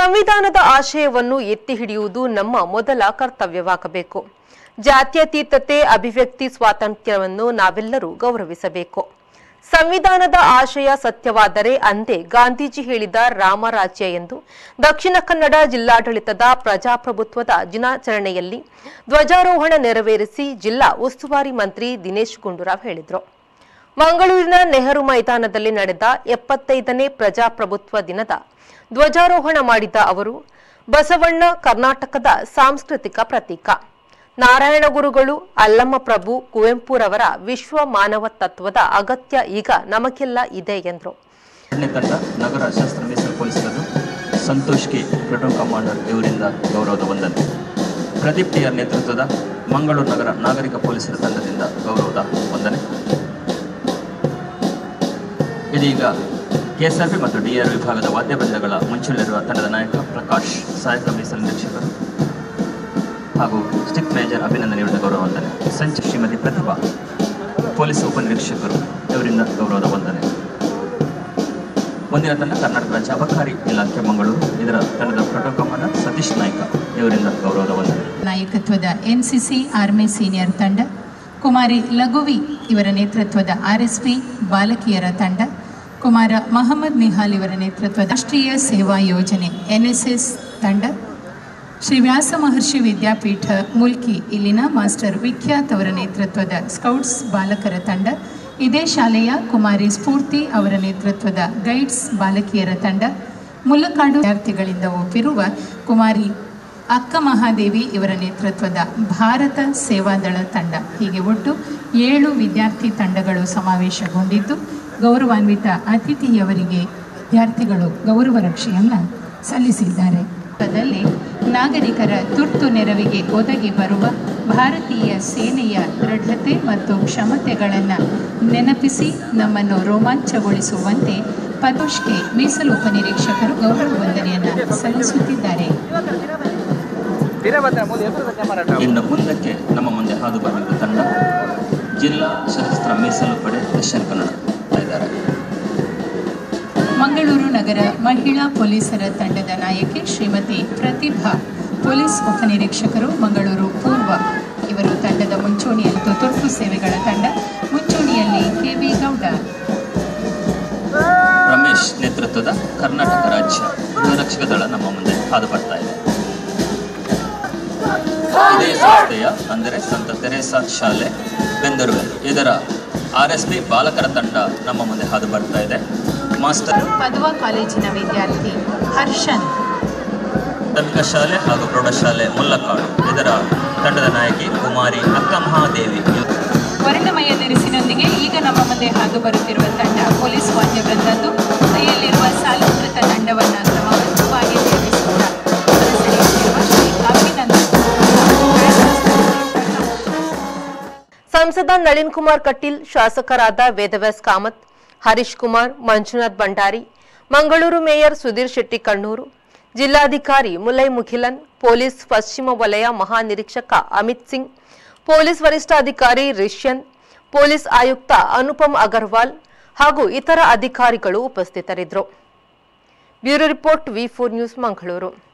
ಸಂವಿಧಾನದ ಆಶಯವನ್ನು ಎತ್ತಿ ಹಿಡಿಯುವುದು ನಮ್ಮ ಮೊದಲ ಕರ್ತವ್ಯವಾಗಬೇಕು ಜಾತ್ಯತೀತತೆ ಅಭಿವ್ಯಕ್ತಿ ಸ್ವಾತಂತ್ರ್ಯವನ್ನು ನಾವೆಲ್ಲರೂ ಗೌರವಿಸಬೇಕು ಸಂವಿಧಾನದ ಆಶಯ ಸತ್ಯವಾದರೆ ಅಂದೇ ಗಾಂಧೀಜಿ ಹೇಳಿದ ರಾಮರಾಜ್ಯ ಎಂದು ದಕ್ಷಿಣ ಕನ್ನಡ ಜಿಲ್ಲಾಡಳಿತದ ಪ್ರಜಾಪ್ರಭುತ್ವದ ದಿನಾಚರಣೆಯಲ್ಲಿ ಧ್ವಜಾರೋಹಣ ನೆರವೇರಿಸಿ ಜಿಲ್ಲಾ ಉಸ್ತುವಾರಿ ಮಂತ್ರಿ ದಿನೇಶ್ ಗುಂಡೂರಾವ್ ಹೇಳಿದರು ಮಂಗಳೂರಿನ ನೆಹರು ಮೈದಾನದಲ್ಲಿ ನಡೆದ ಎಪ್ಪತ್ತೈದನೇ ಪ್ರಜಾಪ್ರಭುತ್ವ ದಿನದ ಧ್ವಜಾರೋಹಣ ಮಾಡಿದ ಅವರು ಬಸವಣ್ಣ ಕರ್ನಾಟಕದ ಸಾಂಸ್ಕೃತಿಕ ಪ್ರತೀಕ ನಾರಾಯಣ ಗುರುಗಳು ಅಲ್ಲಮ್ಮ ಪ್ರಭು ಕುವೆಂಪುರವರ ವಿಶ್ವ ಮಾನವ ತತ್ವದ ಅಗತ್ಯ ಈಗ ನಮಗೆಲ್ಲ ಇದೆ ಎಂದರು ಎರಡನೇ ತಂಡ ನಗರ ಶಸ್ತ್ರ ಮೀಸಲು ಪೊಲೀಸರದು ಸಂತೋಷ್ ಕೆ ಪ್ಲಟೂನ್ ಕಮಾಂಡರ್ ಇವರಿಂದ ಗೌರವದ ವಂದನೆ ಪ್ರದೀಪ್ ಟಿಆರ್ ನೇತೃತ್ವದ ಮಂಗಳೂರು ನಗರ ನಾಗರಿಕ ಪೊಲೀಸರ ತಂಡದಿಂದ ಗೌರವದ ವಂದನೆ ಇದೀಗ ಕೆಎಸ್ಆರ್ಪಿ ಮತ್ತು ಡಿಆರ್ ವಿಭಾಗದ ವಾದ್ಯವೃಂದಗಳ ಮುಂಚೂಣಿಯಲ್ಲಿರುವ ತಂಡದ ನಾಯಕ ಪ್ರಕಾಶ್ ಸಹಾಯಕ ಮೀಸಲು ನಿರೀಕ್ಷಕರು ಹಾಗೂ ಸ್ಟಿಕ್ ಮೇಜರ್ ಅಭಿನಂದನೆ ಇವರಿಂದ ಗೌರವ ವಂದನೆ ಸಂಚ ಶ್ರೀಮತಿ ಪ್ರತಿಭಾ ಪೊಲೀಸ್ ಉಪನಿರೀಕ್ಷಕರು ಇವರಿಂದ ಗೌರವದ ವಂದನೆ ಮುಂದಿನ ತಂಡ ಕರ್ನಾಟಕ ರಾಜ್ಯ ಅಬಕಾರಿ ಇಲಾಖೆ ಮಂಗಳೂರು ಇದರ ತಂಡದ ಪ್ರೋಟೋಕಾಲ್ ಕಮಾಂಡರ್ ಸತೀಶ್ ನಾಯ್ಕ ಇವರಿಂದ ಗೌರವದ ವಂದನೆ ನಾಯಕತ್ವದ ಎನ್ಸಿಸಿ ಆರ್ಮಿ ಸೀನಿಯರ್ ತಂಡ ಕುಮಾರಿ ಲಘುವಿ ಇವರ ನೇತೃತ್ವದ ಆರ್ಎಸ್ಪಿ ಬಾಲಕಿಯರ ತಂಡ ಕುಮಾರ ಮಹಮ್ಮದ್ ನಿಹಾಲ್ ಇವರ ನೇತೃತ್ವದ ರಾಷ್ಟ್ರೀಯ ಸೇವಾ ಯೋಜನೆ ಎನ್ಎಸ್ಎಸ್ ತಂಡ ಶ್ರೀ ವ್ಯಾಸ ಮಹರ್ಷಿ ವಿದ್ಯಾಪೀಠ ಮುಲ್ಕಿ ಇಲ್ಲಿನ ಮಾಸ್ಟರ್ ವಿಖ್ಯಾತ್ ಅವರ ನೇತೃತ್ವದ ಸ್ಕೌಟ್ಸ್ ಬಾಲಕರ ತಂಡ ಇದೇ ಶಾಲೆಯ ಕುಮಾರಿ ಸ್ಫೂರ್ತಿ ಅವರ ನೇತೃತ್ವದ ಗೈಡ್ಸ್ ಬಾಲಕಿಯರ ತಂಡ ಮುಲ್ಲಕಾಡು ವಿದ್ಯಾರ್ಥಿಗಳಿಂದ ಒಪ್ಪಿರುವ ಕುಮಾರಿ ಅಕ್ಕ ಮಹಾದೇವಿ ಇವರ ನೇತೃತ್ವದ ಭಾರತ ಸೇವಾದಳ ತಂಡ ಹೀಗೆ ಒಟ್ಟು ಏಳು ವಿದ್ಯಾರ್ಥಿ ತಂಡಗಳು ಸಮಾವೇಶಗೊಂಡಿದ್ದು ಗೌರವಾನ್ವಿತ ಅತಿಥಿಯವರಿಗೆ ವಿದ್ಯಾರ್ಥಿಗಳು ಗೌರವ ರಕ್ಷೆಯನ್ನು ಸಲ್ಲಿಸಿದ್ದಾರೆ ದಲ್ಲಿ ನಾಗರಿಕರ ತುರ್ತು ನೆರವಿಗೆ ಒದಗಿ ಬರುವ ಭಾರತೀಯ ಸೇನೆಯ ದೃಢತೆ ಮತ್ತು ಕ್ಷಮತೆಗಳನ್ನು ನೆನಪಿಸಿ ನಮ್ಮನ್ನು ರೋಮಾಂಚಗೊಳಿಸುವಂತೆ ಪದೋಷ್ಗೆ ಮೀಸಲು ಉಪನಿರೀಕ್ಷಕರು ಗೌರವ ವಂದನೆಯನ್ನು ಸಲ್ಲಿಸುತ್ತಿದ್ದಾರೆ ಇನ್ನು ಮುಂದಕ್ಕೆ ನಮ್ಮ ಮುಂದೆ ಹಾದು ಬರಲಿರುವ ತಂಡ ಜಿಲ್ಲಾ ಸಶಸ್ತ್ರ ಮೀಸಲು ಪಡೆ ದಕ್ಷಿಣ ಕನ್ನಡ ಇದ್ದಾರೆ ಮಂಗಳೂರು ನಗರ ಮಹಿಳಾ ಪೊಲೀಸರ ತಂಡದ ನಾಯಕಿ ಶ್ರೀಮತಿ ಪ್ರತಿಭಾ ಪೊಲೀಸ್ ಉಪನಿರೀಕ್ಷಕರು ಮಂಗಳೂರು ಪೂರ್ವ ಇವರು ತಂಡದ ಮುಂಚೂಣಿಯಲ್ಲಿ ತುರ್ತು ಸೇವೆಗಳ ತಂಡ ಮುಂಚೂಣಿಯಲ್ಲಿ ಕೆವಿ ಗೌಡ ರಮೇಶ್ ನೇತೃತ್ವದ ಕರ್ನಾಟಕ ರಾಜ್ಯ ಗೃಹರಕ್ಷಕ ದಳ ನಮ್ಮ ಮುಂದೆ ಹಾದು ಬರ್ತಾ ಇದೆ ಇದೇ ಸಂಸ್ಥೆಯ ಅಂದರೆ ಸಂತ ತೆರೇಸಾ ಶಾಲೆ ಬೆಂದರುವೆ ಇದರ ಆರ್ ಎಸ್ ಪಿ ಬಾಲಕರ ತಂಡ ನಮ್ಮ ಮುಂದೆ ಹಾದು ಬರ್ತಾ ಇದೆ ಮಾಸ್ಟರ್ ಪದವ ಕಾಲೇಜಿನ ವಿದ್ಯಾರ್ಥಿ ಹರ್ಷನ್ ಪ್ರಾಥಮಿಕ ಶಾಲೆ ಹಾಗೂ ಪ್ರೌಢಶಾಲೆ ಮುಲ್ಲಕಾಡು ಇದರ ತಂಡದ ನಾಯಕಿ ಕುಮಾರಿ ಅಕ್ಕ ಮಹಾದೇವಿ ವರ್ಣಮಯ ದಿರಿಸಿನೊಂದಿಗೆ ಈಗ ನಮ್ಮ ಮುಂದೆ ಹಾದು ಬರುತ್ತಿರುವ ತಂಡ ಪೊಲೀಸ್ ವಾದ್ಯವೃಂದದ್ದು ಕೈಯಲ್ಲಿರುವ ಸಾಲುಕೃತ ತಂಡವನ್ನು ಕ್ರಮಬದ್ಧವಾಗಿ ನಿರ್ಮಿಸುತ್ತಾ ಅನುಸರಿಸುತ್ತಿರುವ ಶ್ರೀ ಅಭಿನಂದನ್ ಸಂಸದ ನಳಿನ್ ಕುಮಾರ್ ಕಟೀಲ್ ಶಾಸಕರಾದ ವೇದವ್ಯಾಸ್ ಕಾಮತ್ ಹರೀಶ್ ಕುಮಾರ್ ಮಂಜುನಾಥ್ ಭಂಡಾರಿ ಮಂಗಳೂರು ಮೇಯರ್ ಸುಧೀರ್ ಶೆಟ್ಟಿ ಕಣ್ಣೂರು ಜಿಲ್ಲಾಧಿಕಾರಿ ಮುಲೈ ಮುಖಿಲನ್ ಪೊಲೀಸ್ ಪಶ್ಚಿಮ ವಲಯ ಮಹಾನಿರೀಕ್ಷಕ ಅಮಿತ್ ಸಿಂಗ್ ಪೊಲೀಸ್ ವರಿಷ್ಠಾಧಿಕಾರಿ ರಿಷ್ಯನ್ ಪೊಲೀಸ್ ಆಯುಕ್ತ ಅನುಪಮ್ ಅಗರ್ವಾಲ್ ಹಾಗೂ ಇತರ ಅಧಿಕಾರಿಗಳು ಉಪಸ್ಥಿತರಿದ್ದರು bureau report V four news Mangaluru